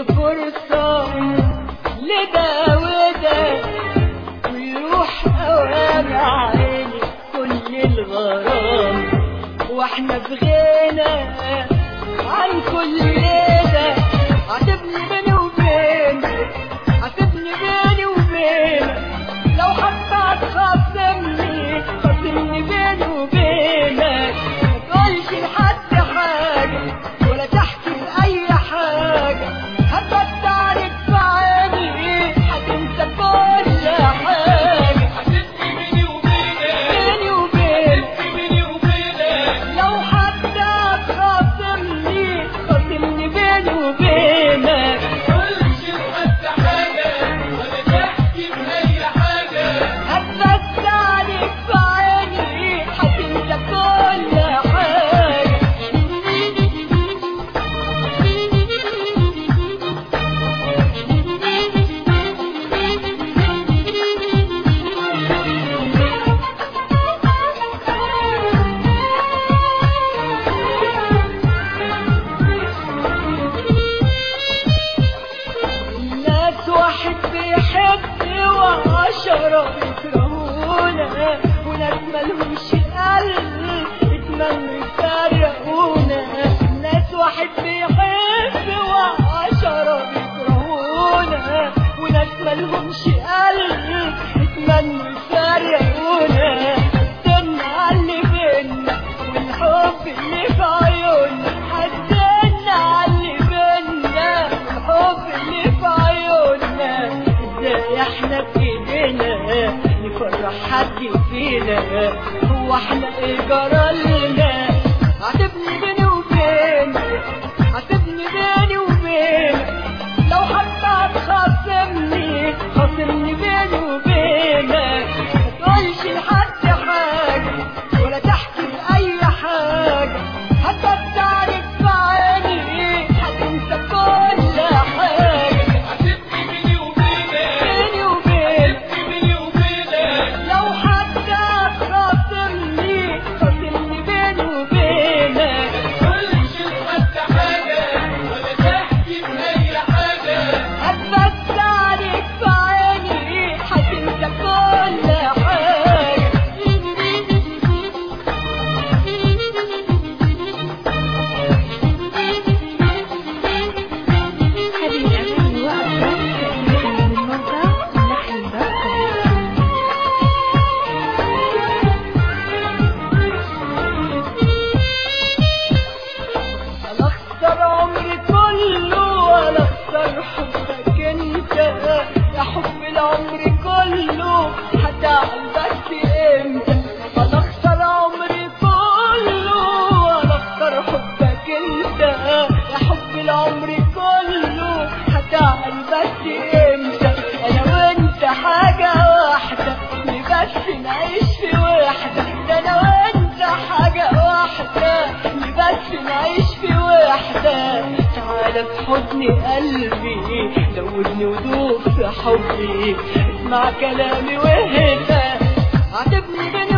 ندي فرصة لده وده ويروح أوام عيني كل الغرام واحنا في غنى عن كل ده عاتبني بيني وبينك عاتبني بيني وبينك لو حتى هتخاصمني خاصمني بيني وبينك ما تقولش لحد حاجة ولا تحكي لأي حاجة هتبت عليك في عيني هتنسى كل حاجة حبيبتي بيني وبينك بيني وبينك حبيبتي بيني وبينك لو حتى هتخاصمني خاصمني بيني وبينك قولش لحد حاجة ولا تحكي بأي حاجة هتبت عليك في عيني هتنسى كل حاجة الناس واحد بيحب وعشرة بيكرهونا وناس مالهمش قلب اتمنوا يفرقونا الناس واحد بيحب وعشرة بيكرهونا وناس مالهمش قلب اتمنوا يفرقونا حزنا على اللي بينا والحب اللي في عيوننا حزنا على اللي بينا والحب اللي في عيوننا ازاي احنا بايدينا نفرح حد فينا هو احنا ايه جرالنا عاتبني بيني وبينك عاتبني بيني وبينك لو حتى هتخاصمني خاصمني بيني وبينك ما تقولش لحد حاجة ولا تحكي لأي حاجة هتبت عليك في عيني هتنسى كل حاجة حبيبتي بيني وبينك بيني وبينك حبيبتي بيني وبينك لو حتى هتخاصمني خاصمني بيني وبينك قولش لحد حاجة ولا تحكي بأي حاجة هتبت عليك في عيني هتنسى كل حاجة هذه الأغاني وأكثر من موقع لحن دوت كوم. انا اخسر عمري كله ولا اخسر حبك انت يا حب العمر كله هتعب بس امتى انا اخسر عمري كله ولا اخسر حبك انت يا حب العمر كله هتعب بس امتى انا وانت حاجة واحدة بس نعيش في وحدة ده انا وانت حاجة واحدة بس نعيش في وحدة تعالى في حضن قلبي زودني ودوب في حبي اسمع كلامي واهدى عاتبني من